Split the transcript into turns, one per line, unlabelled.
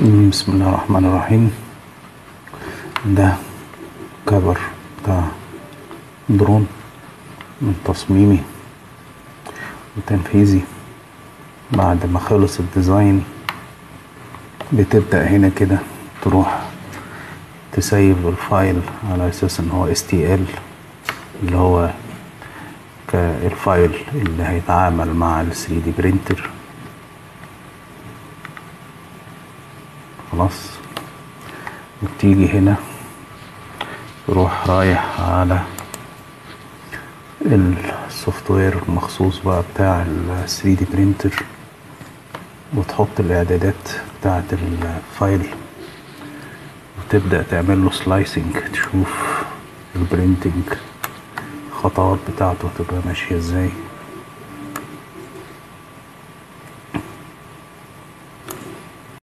بسم الله الرحمن الرحيم ده كفر بتاع درون من تصميمي وتنفيذي بعد ما خلص الديزاين بتبدأ هنا كده تروح تسيب الفايل على اساس ان هو STL اللي هو الفايل اللي هيتعامل مع ال 3D برينتر خلاص وتيجي هنا تروح رايح على السوفت وير المخصوص بقى بتاع ال 3D برينتر وتحط الاعدادات بتاعة الفايل وتبدأ تعمل له سلايسنج تشوف البرينتنج الخطوات بتاعته تبقى ماشية ازاي